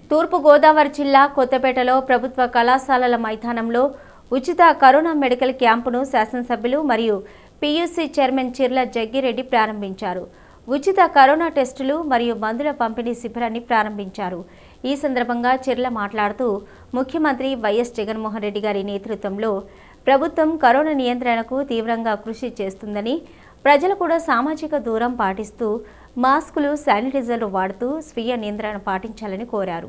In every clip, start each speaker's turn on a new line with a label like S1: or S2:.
S1: తూర్పు గోదావరి జిల్లా కొత్తపేటలో ప్రభుత్వ కళాశాలల మైదానంలో ఉచిత కరోనా మెడికల్ క్యాంపును శాసనసభ్యులు మరియు పీయూసీ చైర్మన్ చిర్ల జగ్గిరెడ్డి ప్రారంభించారు ఉచిత కరోనా టెస్టులు మరియు మందుల పంపిణీ శిబిరాన్ని ప్రారంభించారు ఈ సందర్భంగా చిర్ల మాట్లాడుతూ ముఖ్యమంత్రి వైఎస్ జగన్మోహన్ రెడ్డి గారి నేతృత్వంలో ప్రభుత్వం కరోనా నియంత్రణకు తీవ్రంగా కృషి చేస్తుందని ప్రజలు కూడా సామాజిక దూరం పాటిస్తూ మాస్కులు శానిటైజర్లు వాడుతూ స్వీయ నియంత్రణ పాటించాలని కోరారు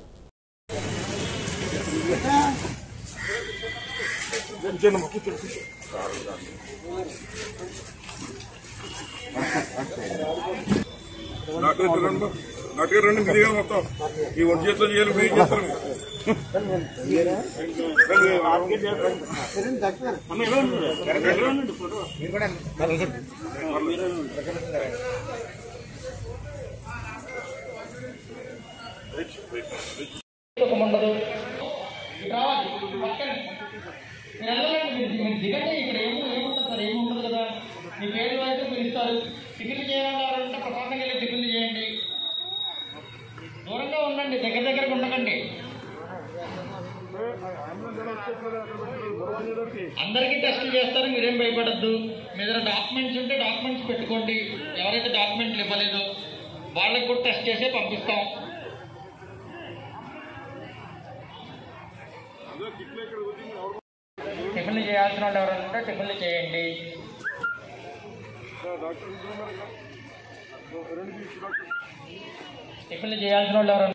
S2: నాటుగా రెండు నాటుగా రెండు మిదిగా మొత్తం ఈ ఒంటి చేతిలో చేయాలి మీరు చేస్తారు
S3: సుఖం ఉండదు ఇటు రావాలి పక్కన మీరు వెళ్ళాలండి మీరు మీరు దిగండి ఇక్కడ ఏమి ఏముంటుంది సార్ ఏమి ఉండదు కదా మీ పేర్లు అయితే పిలుస్తారు టిఫిన్లు చేయాలంటే ప్రశాంతంగా వెళ్ళి టిఫిన్లు చేయండి దూరంగా ఉండండి దగ్గర దగ్గరకు ఉండకండి అందరికీ టెస్టులు చేస్తారు మీరేం భయపడద్దు మీ దగ్గర డాక్యుమెంట్స్ ఉంటే డాక్యుమెంట్స్ పెట్టుకోండి ఎవరైతే డాక్యుమెంట్లు ఇవ్వలేదో వాళ్ళకి కూడా టెస్ట్ చేసే పంపిస్తాం టిఫిన్లు చేయాల్సిన వాళ్ళు ఎవరైనా ఉంటే టిఫిన్లు చేయండి టిఫిన్లు చేయాల్సిన వాళ్ళు ఎవరైనా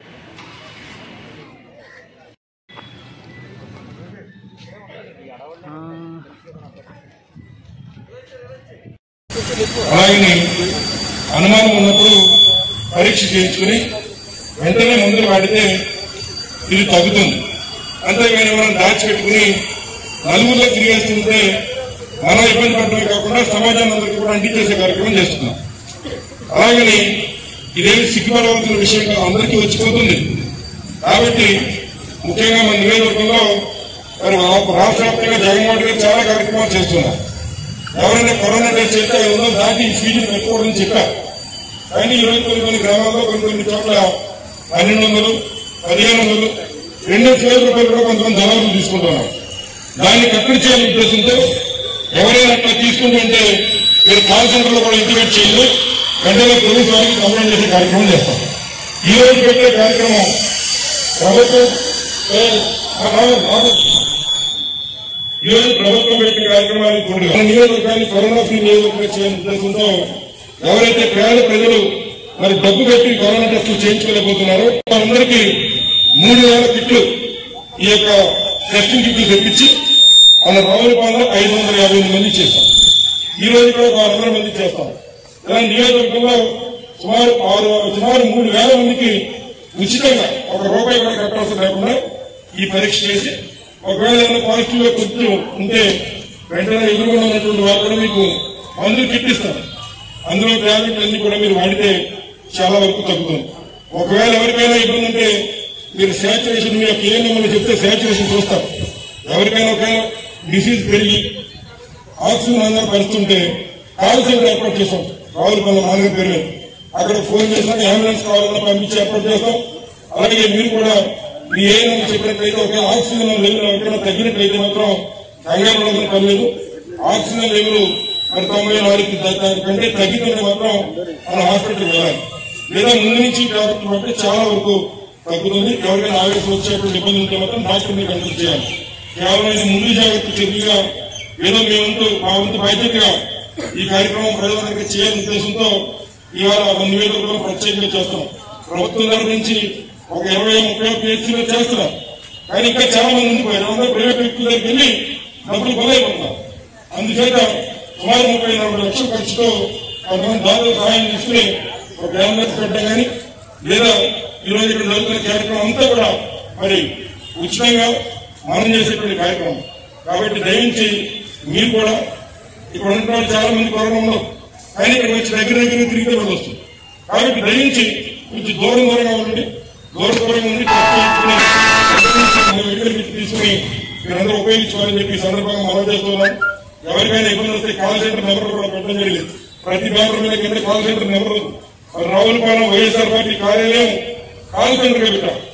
S2: అలాగే అనుమానం ఉన్నప్పుడు పరీక్ష చేయించుకుని వెంటనే మందులు వాడితే ఇది తగ్గుతుంది అంతేగాని మనం దాచిపెట్టుకుని నలుగురిలో తిరిగేస్తుంటే మనం ఇబ్బంది పడటమే కాకుండా సమాజాన్ని అందరికీ కూడా అంటించేసే కార్యక్రమం చేస్తున్నాం అలాగని ఇదేమి సిగ్గుపడవలసిన విషయం కాదు అందరికీ వచ్చిపోతుంది కాబట్టి ముఖ్యంగా మన నియోజకవర్గంలో మరి రాష్ట్ర వ్యాప్తంగా జగన్మోహన్ రెడ్డి గారు చాలా కార్యక్రమాలు చేస్తున్నారు ఎవరైనా కరోనా టెస్ట్ చేస్తే ఐదు వందలు దాటి ఫీజు పెట్టుకోవడం చెప్పారు కానీ ఈ రోజు కొన్ని కొన్ని గ్రామాల్లో కొన్ని కొన్ని చోట్ల పన్నెండు వందలు పదిహేను వందలు రెండు వేల రూపాయలు కూడా కొంతమంది జనాలు తీసుకుంటున్నారు దాన్ని కట్టడి చేయాలనే ఉద్దేశంతో ఎవరైనా అట్లా తీసుకుంటుంటే మీరు కాల్ సెంటర్ లో కూడా ఇంటిమేట్ చేయండి వెంటనే పోలీసు వారికి కంప్లైంట్ చేసే కార్యక్రమం చేస్తాం ఈ రోజు పెట్టే కార్యక్రమం ప్రభుత్వం ఏ, ఆ, రాదు, రాదు. ఈ రోజు ప్రభుత్వం పెట్టిన కార్యక్రమానికి తోడుగా మన నియోజకవర్గాన్ని కరోనా ఫ్రీ నియోజకవర్గం చేయాలని ఉద్దేశంతో ఎవరైతే పేద ప్రజలు మరి డబ్బు పెట్టి కరోనా టెస్టులు చేయించుకోలేకపోతున్నారో వారందరికీ మూడు వేల కిట్లు ఈ యొక్క టెస్టింగ్ కిట్లు తెప్పించి మన రావులపాలెంలో ఐదు వందల యాభై ఎనిమిది మంది చేస్తాం ఈ రోజు కూడా ఒక ఆరు వందల మంది చేస్తాం ఇలా నియోజకవర్గంలో సుమారు ఆరు సుమారు మూడు వేల మందికి ఉచితంగా ఒక రూపాయి కూడా కట్టాల్సిన లేకుండా ఈ పరీక్ష చేసి ఒకవేళ ఏమైనా పాజిటివ్ గా కొంచెం ఉంటే వెంటనే ఎదురుకుండా ఉన్నటువంటి వారు కూడా మీకు మందులు కిట్టిస్తారు అందులో టాబ్లెట్ అన్ని కూడా మీరు వాడితే చాలా వరకు తగ్గుతుంది ఒకవేళ ఎవరికైనా ఇబ్బంది ఉంటే మీరు శాచురేషన్ మీ యొక్క ఏఎన్ఎంని చెప్తే శాచురేషన్ చూస్తారు ఎవరికైనా ఒకవేళ డిసీజ్ పెరిగి ఆక్సిజన్ అందరూ పరుస్తుంటే కాల్ సెంటర్ ఏర్పాటు చేస్తాం రావులపల్లి నాలుగు పేరు మీద. అక్కడ ఫోన్ చేసినాక అంబులెన్స్ కావాలన్నా పంపించి ఏర్పాటు చేస్తాం అలాగే మీరు కూడా మీ ఏఎన్ఎం చెప్పినట్లయితే ఒకవేళ ఆక్సిజన్ లెవెల్ ఎక్కడైనా తగ్గినట్లయితే మాత్రం కంగారు పడాల్సిన పని లేదు ఆక్సిజన్ లెవెల్ మరి తొంభై నాలుగు ద- కంటే తగ్గితే మాత్రం మన హాస్పిటల్కి వెళ్ళాలి లేదా ముందు నుంచి జాగ్రత్తలు పడితే చాలా వరకు తగ్గుతుంది ఎవరికైనా ఆవేశం వచ్చేటువంటి ఇబ్బంది ఉంటే మాత్రం డాక్టర్ని కన్సల్ట్ చేయాలి కేవలం ఇది ముందు జాగ్రత్త చర్యగా ఏదో మీ వంతు మా వంతు బాధ్యతగా ఈ కార్యక్రమం ప్రజలందరికీ చేయాలనే ఉద్దేశంతో ఇవాళ మన నివేదికలో ప్రత్యేకంగా చేస్తాం ప్రభుత్వం తరఫు నుంచి ఒక ఇరవై ముప్పై పిహెచ్సీలో చేస్తున్నాం కానీ ఇంకా చాలా మంది ఉండిపోయారు అందరూ ప్రైవేట్ వ్యక్తుల దగ్గరికి వెళ్ళి డబ్బులు బలైపోతున్నారు అందుచేత సుమారు ముప్పై నలభై లక్షల ఖర్చుతో కొంతమంది దాదాపు సహాయం తీసుకుని ఒక అంబులెన్స్ పెట్టడం కానీ లేదా ఈ రోజు ఇక్కడ జరుగుతున్న కార్యక్రమం అంతా కూడా మరి ఉచితంగా మనం చేసేటువంటి కార్యక్రమం కాబట్టి దయించి మీరు కూడా ఇక్కడ ఉన్న వాళ్ళు చాలా మంది కరోనా ఉండవు కానీ ఇక్కడ వచ్చి దగ్గర దగ్గర తిరిగితే వాళ్ళు వస్తుంది కాబట్టి దయించి కొంచెం దూరం దూరంగా ఉండండి దూరం దూరంగా ఉండి టెస్ట్ చేయించుకుని దగ్గర నుంచి తీసుకుని మీరందరూ ఉపయోగించుకోవాలని చెప్పి ఈ సందర్భంగా మనం చేస్తున్నాం ఎవరికైనా ఇబ్బంది వస్తే కాల్ సెంటర్ నెంబర్ కూడా పెట్టడం జరిగింది ప్రతి బ్యాంకు మీద కింద కాల్ సెంటర్ నెంబర్ ఉంది. మరి రావులపాలెం వైఎస్ఆర్ పార్టీ కార్యాలయం కాల్ సెంటర్ పెట్టాం